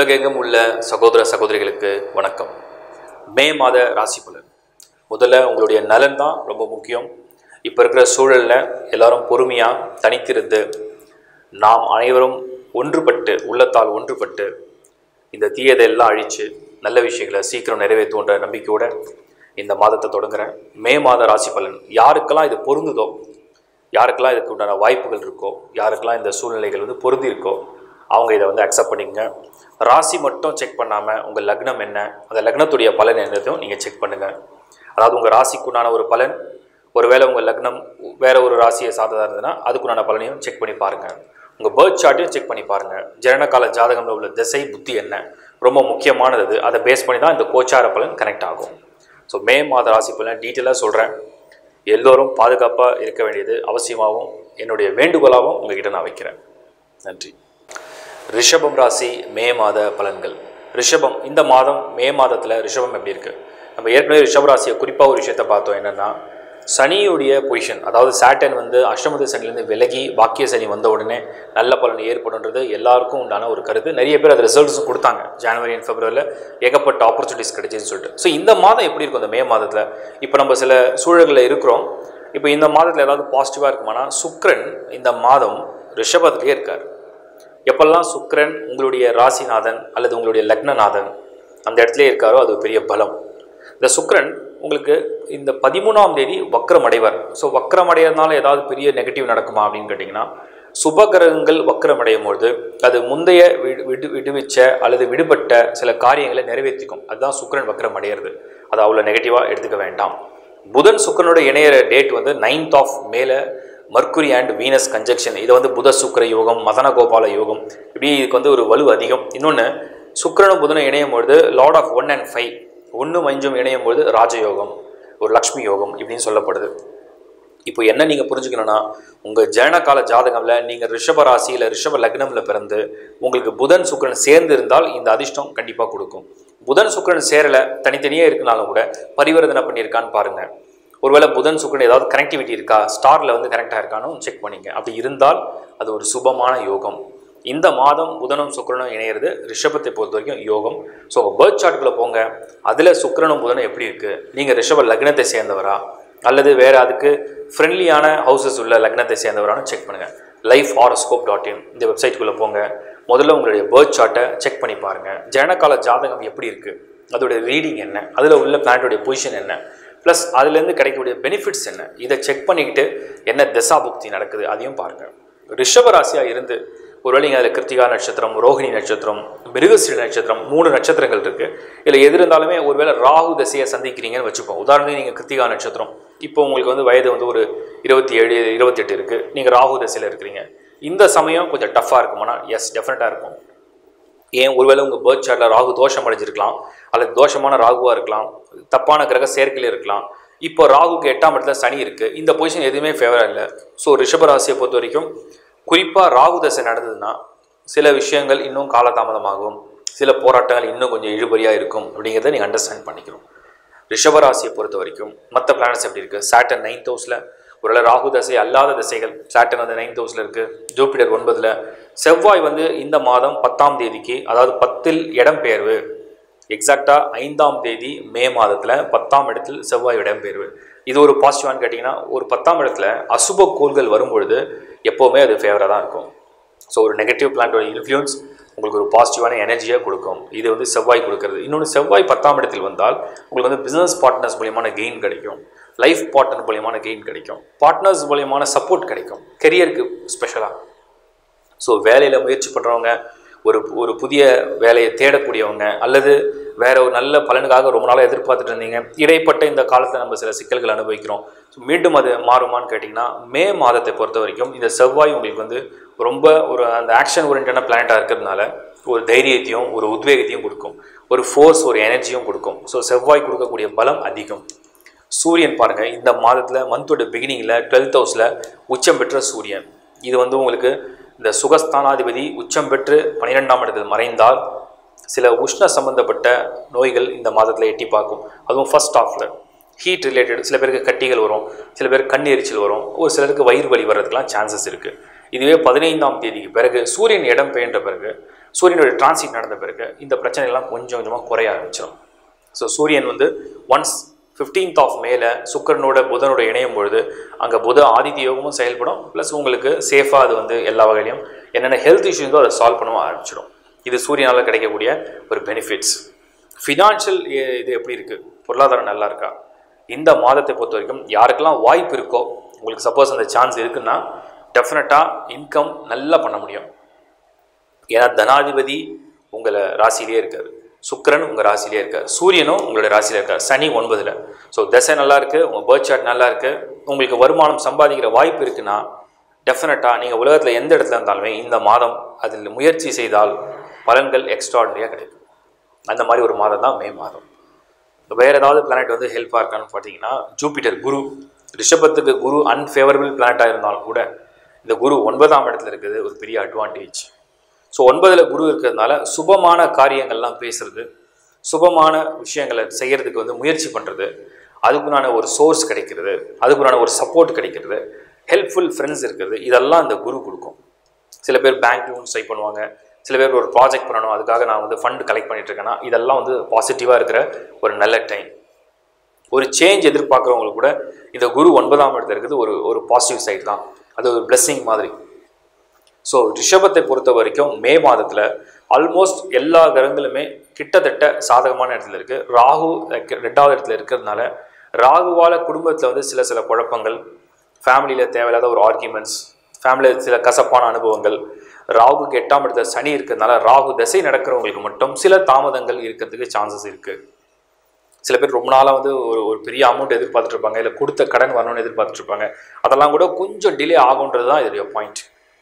உலகெங்கும் உள்ள சகோதர சகோதரிகளுக்கு வணக்கம் மே மாத ராசி பலன் முதல்ல உங்களுடைய நலன் தான் ரொம்ப முக்கியம் இப்போ இருக்கிற சூழலில் எல்லாரும் பொறுமையாக தனித்திருந்து நாம் அனைவரும் ஒன்றுபட்டு உள்ளத்தால் ஒன்றுபட்டு இந்த தீயதை எல்லாம் அழித்து நல்ல விஷயங்களை சீக்கிரம் நிறைவேற்றுன்ற நம்பிக்கையோட இந்த மாதத்தை தொடங்குறேன் மே மாத ராசி பலன் யாருக்கெல்லாம் இது பொருந்துதோ யாருக்கெல்லாம் இதுக்கு உண்டான வாய்ப்புகள் இருக்கோ யாருக்கெல்லாம் இந்த சூழ்நிலைகள் வந்து பொருந்தி இருக்கோ அவங்க இதை வந்து அக்செப்ட் பண்ணிக்கங்க ராசி மட்டும் செக் பண்ணாமல் உங்கள் லக்னம் என்ன அந்த லக்னத்துடைய பலன் என்னதையும் நீங்கள் செக் பண்ணுங்கள் அதாவது உங்கள் ராசிக்குண்டான ஒரு பலன் ஒருவேளை உங்கள் லக்னம் வேற ஒரு ராசியை சார்ந்ததாக இருந்ததுன்னா அதுக்குண்டான பலனையும் செக் பண்ணி பாருங்கள் உங்கள் பேர்த் சார்ட்டையும் செக் பண்ணி பாருங்கள் ஜனனகால ஜாதகம்ல உள்ள திசை புத்தி என்ன ரொம்ப முக்கியமானது அது அதை பேஸ் பண்ணி தான் இந்த கோச்சார பலன் கனெக்ட் ஆகும் ஸோ மே மாத ராசி பலன் டீட்டெயிலாக சொல்கிறேன் எல்லோரும் பாதுகாப்பாக இருக்க வேண்டியது அவசியமாகவும் என்னுடைய வேண்டுகோளாகவும் உங்ககிட்ட நான் வைக்கிறேன் நன்றி ரிஷபம் ராசி மே மாத பலன்கள் ரிஷபம் இந்த மாதம் மே மாதத்தில் ரிஷபம் எப்படி இருக்கு நம்ம ஏற்கனவே ரிஷப ராசியை குறிப்பாக ஒரு விஷயத்தை பார்த்தோம் என்னென்னா சனியுடைய பொசிஷன் அதாவது சாட்டன் வந்து அஷ்டமதி சனிலேருந்து விலகி பாக்கிய சனி வந்த உடனே நல்ல பலன் ஏற்படுன்றது எல்லாருக்கும் உண்டான ஒரு கருத்து நிறைய பேர் அது ரிசல்ட்ஸும் கொடுத்தாங்க ஜனவரி அண்ட் பிப்ரவரியில் ஏகப்பட்ட ஆப்பர்ச்சுனிட்டிஸ் கிடைச்சின்னு சொல்லிட்டு ஸோ இந்த மாதம் எப்படி இருக்கும் இந்த மே மாதத்தில் இப்போ நம்ம சில சூழல்களில் இருக்கிறோம் இப்போ இந்த மாதத்தில் ஏதாவது பாசிட்டிவாக இருக்குமானா சுக்ரன் இந்த மாதம் ரிஷபத்திலே இருக்கார் எப்பெல்லாம் சுக்கிரன் உங்களுடைய ராசிநாதன் அல்லது உங்களுடைய லக்னநாதன் அந்த இடத்துல இருக்காரோ அது ஒரு பெரிய பலம் இந்த சுக்கிரன் உங்களுக்கு இந்த பதிமூணாம் தேதி வக்ரம் அடைவார் ஸோ வக்ரம் அடையிறதுனால ஏதாவது பெரிய நெகட்டிவ் நடக்குமா அப்படின்னு கேட்டிங்கன்னா சுபகிரகங்கள் வக்ரம் அடையும் பொழுது அது முந்தைய விடு விடு விடுவிச்ச அல்லது விடுபட்ட சில காரியங்களை நிறைவேற்றிக்கும் அதுதான் சுக்கிரன் வக்ரம் அடையிறது அது அவ்வளோ நெகட்டிவாக எடுத்துக்க வேண்டாம் புதன் சுக்கிரனோட இணையிற டேட் வந்து நைன்த் ஆஃப் மேல மர்க்குரி அண்ட் வீனஸ் கன்ஜெக்ஷன் இது வந்து புத சுக்கிர யோகம் மதன கோபால யோகம் இப்படி இதுக்கு வந்து ஒரு வலு அதிகம் இன்னொன்று சுக்கிரனும் புதனும் இணையும் பொழுது lord of one and five ஒன்றும் அஞ்சும் இணையும் பொழுது ராஜயோகம் ஒரு லக்ஷ்மி யோகம் இப்படின்னு சொல்லப்படுது இப்போ என்ன நீங்கள் புரிஞ்சுக்கணும்னா உங்கள் ஜனகால ஜாதகம்ல நீங்கள் ரிஷப ராசியில் ரிஷப லக்னமில் பிறந்து உங்களுக்கு புதன் சுக்கிரன் சேர்ந்து இருந்தால் இந்த அதிர்ஷ்டம் கண்டிப்பாக கொடுக்கும் புதன் சுக்கிரன் சேரலை தனித்தனியாக இருக்குனாலும் கூட பரிவர்த்தனை பண்ணியிருக்கான்னு பாருங்கள் ஒருவேளை புதன் சுக்கிரன் ஏதாவது கனெக்டிவிட்டி இருக்கா ஸ்டாரில் வந்து கனெக்டாக இருக்கான்னு செக் பண்ணிங்க அப்படி இருந்தால் அது ஒரு சுபமான யோகம் இந்த மாதம் புதனும் சுக்கிரனும் இணையிறது ரிஷபத்தை பொறுத்த வரைக்கும் யோகம் ஸோ உங்கள் பேர்த் சார்ட்டுக்குள்ளே போங்க அதில் சுக்கிரனும் புதனும் எப்படி இருக்குது நீங்கள் ரிஷப லக்னத்தை சேர்ந்தவரா அல்லது வேறு அதுக்கு ஃப்ரெண்ட்லியான ஹவுசஸ் உள்ள லக்னத்தை சேர்ந்தவரான்னு செக் பண்ணுங்கள் லைஃப் ஹாரோஸ்கோப் டாட் இன் இந்த வெப்சைட்டுக்குள்ளே போங்க முதல்ல உங்களுடைய பேர்த் சார்ட்டை செக் பண்ணி பாருங்கள் ஜனகால ஜாதகம் எப்படி இருக்குது அதோடைய ரீடிங் என்ன அதில் உள்ள பிளானட்டோடைய பொசிஷன் என்ன ப்ளஸ் அதுலேருந்து கிடைக்கக்கூடிய பெனிஃபிட்ஸ் என்ன இதை செக் பண்ணிக்கிட்டு என்ன தசாபுக்தி நடக்குது அதையும் பாருங்கள் ரிஷபராசியாக இருந்து ஒருவேளை நீங்கள் அதில் கிருத்திகா நட்சத்திரம் ரோஹிணி நட்சத்திரம் மிருகஸ்ரீ நட்சத்திரம் மூணு நட்சத்திரங்கள் இருக்குது இதில் எது இருந்தாலுமே ஒருவேளை ராகு தசையை சந்திக்கிறீங்கன்னு வச்சுப்போம் உதாரணத்துக்கு நீங்கள் கிருத்திகா நட்சத்திரம் இப்போ உங்களுக்கு வந்து வயது வந்து ஒரு இருபத்தி ஏழு இருபத்தெட்டு இருக்குது நீங்கள் ராகு தசையில் இருக்கிறீங்க இந்த சமயம் கொஞ்சம் டஃப்பாக இருக்குமானா எஸ் டெஃபினட்டாக இருக்கும் ஏன் ஒருவேளை உங்கள் பேர்த் சார்ட்டில் ராகு தோஷம் அடைஞ்சிருக்கலாம் அல்லது தோஷமான ராகுவாக இருக்கலாம் தப்பான கிரக சேர்க்கையில் இருக்கலாம் இப்போ ராகுக்கு எட்டாம் இடத்துல சனி இருக்குது இந்த பொசிஷன் எதுவுமே ஃபேவராக இல்லை ஸோ ரிஷபராசியை பொறுத்த வரைக்கும் குறிப்பாக ராகு தசை நடந்ததுன்னா சில விஷயங்கள் இன்னும் காலதாமதமாகும் சில போராட்டங்கள் இன்னும் கொஞ்சம் இழுபறியாக இருக்கும் அப்படிங்கிறத நீங்கள் அண்டர்ஸ்டாண்ட் பண்ணிக்கணும் ரிஷபராசியை பொறுத்த வரைக்கும் மற்ற பிளானட்ஸ் எப்படி இருக்குது சாட்டன் நைன்த் ஹவுஸில் ஒருவேளை ராகு தசை அல்லாத திசைகள் சாட்டன் வந்து நைன்த் ஹவுஸில் இருக்குது ஜூபிட்டர் ஒன்பதில் செவ்வாய் வந்து இந்த மாதம் பத்தாம் தேதிக்கு அதாவது பத்தில் இடம்பெயர்வு எக்ஸாக்டாக ஐந்தாம் தேதி மே மாதத்தில் பத்தாம் இடத்தில் செவ்வாய் இடம்பெயர்வு இது ஒரு பாசிட்டிவான்னு கேட்டிங்கன்னா ஒரு பத்தாம் இடத்துல அசுப கோள்கள் வரும்பொழுது எப்போவுமே அது ஃபேவராக தான் இருக்கும் ஸோ ஒரு நெகட்டிவ் பிளான்டோட இன்ஃப்ளூயன்ஸ் உங்களுக்கு ஒரு பாசிட்டிவான எனர்ஜியாக கொடுக்கும் இது வந்து செவ்வாய் கொடுக்கறது இன்னொன்று செவ்வாய் பத்தாம் இடத்தில் வந்தால் உங்களுக்கு வந்து பிஸ்னஸ் பார்ட்னர்ஸ் மூலியமான கெயின் கிடைக்கும் லைஃப் பார்ட்னர் மூலியமான கெயின் கிடைக்கும் பார்ட்னர்ஸ் மூலியமான சப்போர்ட் கிடைக்கும் கெரியருக்கு ஸ்பெஷலாக ஸோ வேலையில் முயற்சி பண்ணுறவங்க ஒரு ஒரு புதிய வேலையை தேடக்கூடியவங்க அல்லது வேற ஒரு நல்ல பலனுக்காக ரொம்ப நாளாக எதிர்பார்த்துட்டு இருந்தீங்க இடைப்பட்ட இந்த காலத்தில் நம்ம சில சிக்கல்கள் அனுபவிக்கிறோம் ஸோ மீண்டும் அது மாறுமான்னு கேட்டிங்கன்னா மே மாதத்தை பொறுத்த வரைக்கும் இந்த செவ்வாய் உங்களுக்கு வந்து ரொம்ப ஒரு அந்த ஆக்ஷன் ஓரியன்டான பிளானட்டாக இருக்கிறதுனால ஒரு தைரியத்தையும் ஒரு உத்வேகத்தையும் கொடுக்கும் ஒரு ஃபோர்ஸ் ஒரு எனர்ஜியும் கொடுக்கும் ஸோ செவ்வாய் கொடுக்கக்கூடிய பலம் அதிகம் சூரியன் பாருங்கள் இந்த மாதத்தில் மந்தோட பிகினிங்கில் டுவெல்த் ஹவுஸில் உச்சம் பெற்ற சூரியன் இது வந்து உங்களுக்கு இந்த சுகஸ்தானாதிபதி உச்சம் பெற்று பன்னிரெண்டாம் இடத்தில் மறைந்தால் சில உஷ்ண சம்பந்தப்பட்ட நோய்கள் இந்த மாதத்தில் எட்டி பார்க்கும் அதுவும் ஃபர்ஸ்ட் ஆஃபில் ஹீட் ரிலேட்டட் சில பேருக்கு கட்டிகள் வரும் சில பேருக்கு கண் எரிச்சல் வரும் ஒரு சிலருக்கு வயிறு வலி வர்றதுக்கெலாம் சான்சஸ் இருக்குது இதுவே பதினைந்தாம் தேதிக்கு பிறகு சூரியன் இடம் பெயன்ற பிறகு சூரியனுடைய டிரான்சிட் நடந்த பிறகு இந்த பிரச்சனைகள்லாம் கொஞ்சம் கொஞ்சமாக குறைய ஆரம்பிச்சிடும் ஸோ சூரியன் வந்து ஒன்ஸ் ஃபிஃப்டீன்த் ஆஃப் மேல சுக்கரனோட புதனோட இணையும் பொழுது அங்கே புத ஆதித்ய யோகமும் செயல்படும் ப்ளஸ் உங்களுக்கு சேஃபாக அது வந்து எல்லா வகையிலையும் என்னென்ன ஹெல்த் இஷ்யூஸோ அதை சால்வ் பண்ணவும் ஆரம்பிச்சிடும் இது சூரியனால் கிடைக்கக்கூடிய ஒரு பெனிஃபிட்ஸ் ஃபினான்ஷியல் இது எப்படி இருக்குது பொருளாதாரம் நல்லா இருக்கா இந்த மாதத்தை பொறுத்த வரைக்கும் யாருக்கெல்லாம் வாய்ப்பு இருக்கோ உங்களுக்கு சப்போஸ் அந்த சான்ஸ் இருக்குன்னா டெஃபினட்டாக இன்கம் நல்லா பண்ண முடியும் ஏன்னா தனாதிபதி உங்களை ராசியிலே இருக்காரு சுக்கிரன் உங்கள் ராசியிலே இருக்கார் சூரியனும் உங்களோட ராசியில இருக்கார் சனி ஒன்பதில் ஸோ தசை நல்லா இருக்கு உங்கள் பேர்த் சார்ட் நல்லா இருக்கு உங்களுக்கு வருமானம் சம்பாதிக்கிற வாய்ப்பு இருக்குன்னா டெஃபினட்டாக நீங்கள் உலகத்தில் எந்த இடத்துல இருந்தாலுமே இந்த மாதம் அதில் முயற்சி செய்தால் பலன்கள் எக்ஸ்ட்ராடனரியாக கிடைக்கும் அந்த மாதிரி ஒரு மாதம் தான் மே மாதம் வேறு ஏதாவது பிளானட் வந்து ஹெல்ப்பாக இருக்கான்னு பார்த்தீங்கன்னா ஜூபிட்டர் குரு ரிஷபத்துக்கு குரு அன்ஃபேவரபிள் பிளானட்டாக இருந்தாலும் கூட இந்த குரு ஒன்பதாம் இடத்துல இருக்குது ஒரு பெரிய அட்வான்டேஜ் ஸோ ஒன்பதில் குரு இருக்கிறதுனால சுபமான காரியங்கள்லாம் பேசுறது சுபமான விஷயங்களை செய்யறதுக்கு வந்து முயற்சி பண்ணுறது அதுக்குண்டான ஒரு சோர்ஸ் கிடைக்கிறது அதுக்குண்டான ஒரு சப்போர்ட் கிடைக்கிறது ஹெல்ப்ஃபுல் ஃப்ரெண்ட்ஸ் இருக்கிறது இதெல்லாம் இந்த குரு கொடுக்கும் சில பேர் பேங்க் லோன்ஸ் ட்ரை பண்ணுவாங்க சில பேர் ஒரு ப்ராஜெக்ட் பண்ணணும் அதுக்காக நான் வந்து ஃபண்ட் கலெக்ட் பண்ணிட்டு இருக்கேன்னா இதெல்லாம் வந்து பாசிட்டிவாக இருக்கிற ஒரு நல்ல டைம் ஒரு சேஞ்ச் எதிர்பார்க்குறவங்களுக்கு கூட இந்த குரு ஒன்பதாம் இடத்துல இருக்குது ஒரு ஒரு பாசிட்டிவ் சைடு தான் அது ஒரு blessing மாதிரி ஸோ ரிஷபத்தை பொறுத்த வரைக்கும் மே மாதத்தில் ஆல்மோஸ்ட் எல்லா கிரகங்களுமே கிட்டத்தட்ட சாதகமான இடத்துல இருக்குது ராகு ரெக்க- ரெண்டாவது இடத்துல இருக்கிறதுனால ராகுவால் குடும்பத்தில் வந்து சில சில குழப்பங்கள் ஃபேமிலியில் தேவையில்லாத ஒரு ஆர்கியூமெண்ட்ஸ் ஃபேமிலியில் சில கசப்பான அனுபவங்கள் ராகுக்கு எட்டாம் இடத்துல சனி இருக்கிறதுனால ராகு திசை நடக்கிறவங்களுக்கு மட்டும் சில தாமதங்கள் இருக்கிறதுக்கு சான்சஸ் இருக்குது சில பேர் ரொம்ப நாளாக வந்து ஒரு ஒரு பெரிய அமௌண்ட் எதிர்பார்த்துட்டு இருப்பாங்க இல்லை கொடுத்த கடன் வரணும்னு எதிர்பார்த்துட்டு இருப்பாங்க அதெல்லாம் கூட கொஞ்சம் டிலே ஆகுன்றது தான் இதோடைய point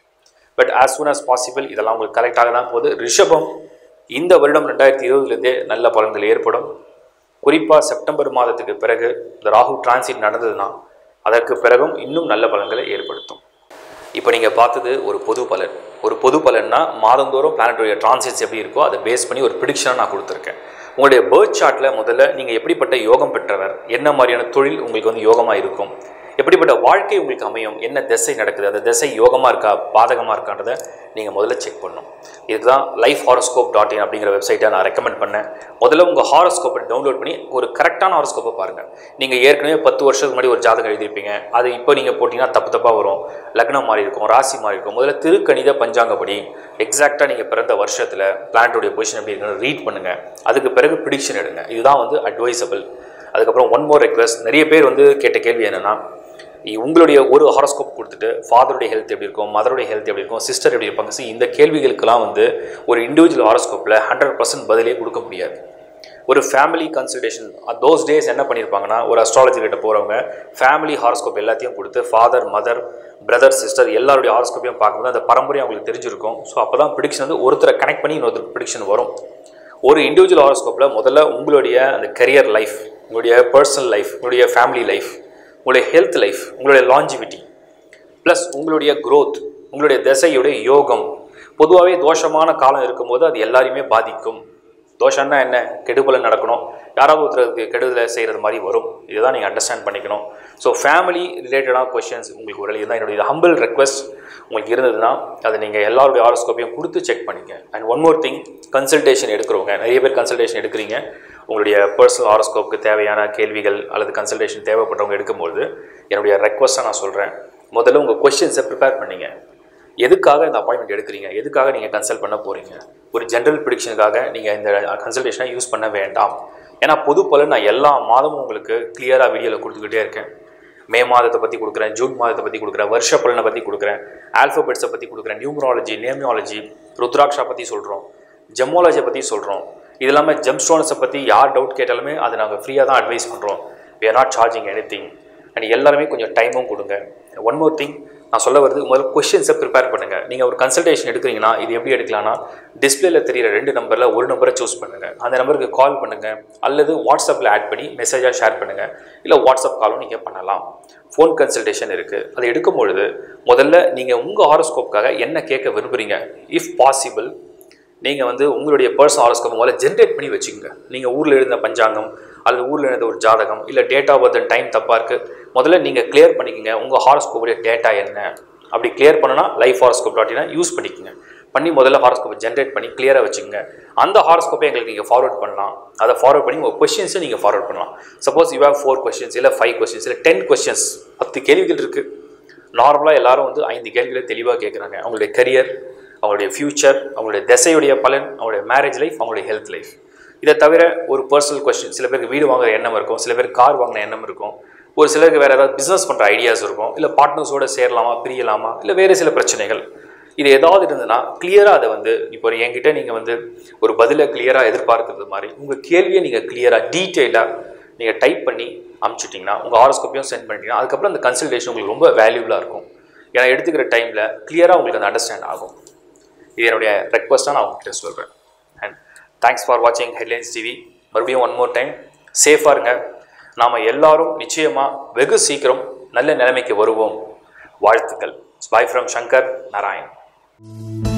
but as soon as possible இதெல்லாம் உங்களுக்கு கரெக்டாக தான் போகுது ரிஷபம் இந்த வருடம் ரெண்டாயிரத்தி இருபதுலேருந்தே நல்ல பலன்கள் ஏற்படும் குறிப்பாக செப்டம்பர் மாதத்துக்கு பிறகு இந்த ராகு டிரான்சிட் நடந்ததுன்னா அதற்கு பிறகும் இன்னும் நல்ல பலன்களை ஏற்படுத்தும் இப்போ நீங்கள் பார்த்தது ஒரு பொது பலன் ஒரு பொது பலன்னா மாதந்தோறும் பிளானட்டுடைய டிரான்சிட்ஸ் எப்படி இருக்கோ அதை பேஸ் பண்ணி ஒரு ப்ரிடிக்ஷனாக நான் கொடுத்துருக்கேன் உங்களுடைய பேர்த் சார்ட்டில் முதல்ல நீங்கள் எப்படிப்பட்ட யோகம் பெற்றவர் என்ன மாதிரியான தொழில் உங்களுக்கு வந்து யோகமாக இருக்கும் எப்படிப்பட்ட வாழ்க்கை உங்களுக்கு அமையும் என்ன திசை நடக்குது அந்த திசை யோகமாக இருக்கா பாதகமாக இருக்கான்றதை நீங்கள் முதல்ல செக் பண்ணணும் இதுக்கு தான் லைஃப் ஹாரோஸ்கோப் டாட் இன் அப்படிங்கிற வெப்சைட்டை நான் ரெக்கமெண்ட் பண்ணேன் முதல்ல உங்கள் ஹாரோஸ்கோப்பை டவுன்லோட் பண்ணி ஒரு கரெக்டான ஹாரோஸ்கோப்பை பாருங்கள் நீங்கள் ஏற்கனவே பத்து வருஷத்துக்கு முன்னாடி ஒரு ஜாதகம் எழுதியிருப்பீங்க அது இப்போ நீங்கள் போட்டிங்கன்னா தப்பு தப்பாக வரும் லக்னம் மாறி இருக்கும் ராசி மாறி இருக்கும் முதல்ல திருக்கணித பஞ்சாங்கப்படி எக்ஸாக்டாக நீங்கள் பிறந்த வருஷத்தில் பிளானட்டுடைய பொசிஷன் எப்படி இருக்குன்னு ரீட் பண்ணுங்கள் அதுக்கு பிறகு ப்ரிடிக்ஷன் எடுங்க இதுதான் வந்து அட்வைசபிள் அதுக்கப்புறம் ஒன் மோர் ரெக்வஸ்ட் நிறைய பேர் வந்து கேட்ட கேள்வி என்னென்னா உங்களுடைய ஒரு ஹாரோஸ்கோப் கொடுத்துட்டு ஃபாதருடைய ஹெல்த் எப்படி இருக்கும் மதருடைய ஹெல்த் எப்படி இருக்கும் சிஸ்டர் எப்படி இருப்பாங்க See, இந்த கேள்விகளுக்கெல்லாம் வந்து ஒரு இண்டிவிஜுவல் ஹாரோஸ்கோப்பில் ஹண்ட்ரட் பர்சன்ட் பதிலே கொடுக்க முடியாது ஒரு ஃபேமிலி கன்சல்டேஷன் தோஸ் டேஸ் என்ன பண்ணியிருப்பாங்கன்னா ஒரு அஸ்ட்ராலஜி கிட்ட போகிறவங்க ஃபேமிலி ஹாரோஸ்கோப் எல்லாத்தையும் கொடுத்து ஃபாதர் மதர் பிரதர் சிஸ்டர் எல்லாருடைய ஹாரோஸ்கோப்பையும் பார்க்கும்போது அந்த பரம்பரை அவங்களுக்கு தெரிஞ்சிருக்கும் ஸோ அப்போ தான் ப்ரிடிக்ஷன் வந்து ஒருத்தரை கனெக்ட் பண்ணி இன்னொருத்தர் ப்ரிடிக்ஷன் வரும் ஒரு இண்டிவிஜுவல் ஹாரோஸ்கோப்பில் முதல்ல உங்களுடைய அந்த கரியர் லைஃப் உங்களுடைய பர்சனல் லைஃப் உங்களுடைய ஃபேமிலி லைஃப் உங்களுடைய ஹெல்த் லைஃப் உங்களுடைய லாஞ்சிவிட்டி ப்ளஸ் உங்களுடைய growth உங்களுடைய திசையுடைய யோகம் பொதுவாகவே தோஷமான காலம் இருக்கும்போது அது எல்லாரையுமே பாதிக்கும் தோஷம்னா என்ன கெடுபலன் நடக்கணும் யாராவது ஒருத்தருக்கு கெடுதலை செய்கிறது மாதிரி வரும் இதுதான் நீங்கள் அண்டர்ஸ்டாண்ட் பண்ணிக்கணும் ஸோ ஃபேமிலி ரிலேட்டடான கொஷின்ஸ் உங்களுக்கு ஒரு இதுதான் என்னுடைய ஹம்பிள் ரெக்வஸ்ட் உங்களுக்கு இருந்ததுன்னா அதை நீங்கள் எல்லாருடைய ஹாரோஸ்கோப்பையும் கொடுத்து செக் பண்ணிங்க and one more thing consultation எடுக்கிறவங்க நிறைய பேர் கன்சல்டேஷன் எடுக்கிறீங்க உங்களுடைய பர்சனல் ஹாரோஸ்கோப்புக்கு தேவையான கேள்விகள் அல்லது கன்சல்டேஷன் தேவைப்பட்டவங்க எடுக்கும்போது என்னுடைய ரெக்வஸ்ட்டாக நான் சொல்கிறேன் முதல்ல உங்கள் கொஷின்ஸை ப்ரிப்பேர் பண்ணீங்க எதுக்காக இந்த அப்பாயின்மெண்ட் எடுக்கிறீங்க எதுக்காக நீங்கள் கன்சல்ட் பண்ண போகிறீங்க ஒரு ஜென்ரல் ப்ரிடிக்ஷனுக்காக நீங்கள் இந்த கன்சல்டேஷனை யூஸ் பண்ண வேண்டாம் ஏன்னா பொது பலன் நான் எல்லா மாதமும் உங்களுக்கு கிளியராக வீடியோவில் கொடுத்துக்கிட்டே இருக்கேன் மே மாதத்தை பற்றி கொடுக்குறேன் ஜூன் மாதத்தை பற்றி கொடுக்குறேன் வருஷ பலனை பற்றி கொடுக்குறேன் ஆல்ஃபபெட்ஸை பற்றி கொடுக்குறேன் நியூமராலஜி நேமியாலஜி ருத்ராக்ஷா பற்றி சொல்கிறோம் ஜெம்மோலஜியை பற்றி சொல்கிறோம் இது இல்லாமல் ஜெம் ஸ்டோன்ஸை பற்றி யார் டவுட் கேட்டாலுமே அதை நாங்கள் ஃப்ரீயாக தான் அட்வைஸ் பண்ணுறோம் we are not charging anything and எல்லாருமே கொஞ்சம் டைமும் கொடுங்க ஒன் மோர் திங் நான் சொல்ல வருது முதல்ல கொஷின்ஸை ப்ரிப்பேர் பண்ணுங்கள் நீங்கள் ஒரு கன்சல்டேஷன் எடுக்கிறீங்கன்னா இது எப்படி எடுக்கலாம்னா டிஸ்பிளேல தெரியிற ரெண்டு நம்பரில் ஒரு நம்பரை சூஸ் பண்ணுங்கள் அந்த நம்பருக்கு கால் பண்ணுங்கள் அல்லது வாட்ஸ்அப்பில் ஆட் பண்ணி மெசேஜாக ஷேர் பண்ணுங்கள் இல்லை வாட்ஸ்அப் காலும் நீங்கள் பண்ணலாம் ஃபோன் கன்சல்டேஷன் இருக்குது அதை எடுக்கும் பொழுது முதல்ல நீங்கள் உங்கள் ஹாரோஸ்கோப்புக்காக என்ன கேட்க விரும்புகிறீங்க இஃப் பாசிபிள் நீங்கள் வந்து உங்களுடைய பர்சனல் ஹாரோஸ்கோப் முதல்ல ஜென்ரேட் பண்ணி வச்சுக்கோங்க நீங்கள் ஊரில் எழுந்த பஞ்சாங்கம் அல்லது ஊரில் எழுந்த ஒரு ஜாதகம் இல்லை டேட் ஆஃப் பர்த் டைம் தப்பாக இருக்குது முதல்ல நீங்கள் கிளியர் பண்ணிக்கோங்க உங்கள் ஹாரோஸ்கோப்புடைய டேட்டா என்ன அப்படி கிளியர் பண்ணனா லைஃப் ஹாரோஸ்கோப் டாட் யூஸ் பண்ணிக்கோங்க பண்ணி முதல்ல ஹாரோஸ்கோப்பை ஜென்ரேட் பண்ணி கிளியராக வச்சுங்க அந்த ஹாரோஸ்கோப்பை எங்களுக்கு நீங்கள் ஃபார்வர்ட் பண்ணலாம் அதை ஃபார்வர்ட் பண்ணி உங்கள் கொஷின்ஸை நீங்கள் ஃபார்வர்ட் பண்ணலாம் suppose you have four questions இல்லை ஃபைவ் கொஷின்ஸ் இல்லை டென் கொஷின்ஸ் பத்து கேள்விகள் இருக்குது நார்மலாக எல்லாரும் வந்து ஐந்து கேள்விகளை தெளிவாக கேட்குறாங்க அவங்களுடைய கரியர் அவங்களுடைய ஃப்யூச்சர் அவங்களுடைய திசையுடைய பலன் அவங்களுடைய மேரேஜ் லைஃப் அவங்களுடைய ஹெல்த் லைஃப் இதை தவிர ஒரு பர்சனல் கொஸ்டின் சில பேருக்கு வீடு வாங்குற எண்ணம் இருக்கும் சில பேருக்கு கார் வாங்குற எண்ணம் இருக்கும் ஒரு சிலருக்கு வேறு ஏதாவது பிஸ்னஸ் பண்ணுற ஐடியாஸ் இருக்கும் இல்லை பார்ட்னர்ஸோட சேரலாமா பிரியலாமா இல்லை வேறு சில பிரச்சனைகள் இது ஏதாவது இருந்ததுன்னா கிளியராக அதை வந்து இப்போ என்கிட்ட நீங்கள் வந்து ஒரு பதிலை கிளியராக எதிர்பார்க்கறது மாதிரி உங்கள் கேள்வியை நீங்கள் கிளியராக டீட்டெயிலாக நீங்கள் டைப் பண்ணி அமுச்சுட்டிங்கன்னா உங்கள் ஹாரோஸ்கோப்பையும் சென்ட் பண்ணிட்டீங்கன்னா அதுக்கப்புறம் அந்த கன்சல்டேஷன் உங்களுக்கு ரொம்ப வேல்யூபுளாக இருக்கும் ஏன்னா எடுத்துக்கிற டைமில் கிளியராக உங்களுக்கு அந்த அண்டர்ஸ்டாண்ட் ஆகும் இது என்னுடைய ரெக்வஸ்ட்டாக நான் உங்ககிட்ட சொல்கிறேன் அண்ட் தேங்க்ஸ் ஃபார் வாட்சிங் ஹெட்லைன்ஸ் டிவி மறுபடியும் ஒன் மோர் டைம் சேஃபாக இருங்க நாம் எல்லாரும் நிச்சயமாக வெகு சீக்கிரம் நல்ல நிலைமைக்கு வருவோம் வாழ்த்துக்கள் பாய் ஃப்ரம் சங்கர் நாராயண்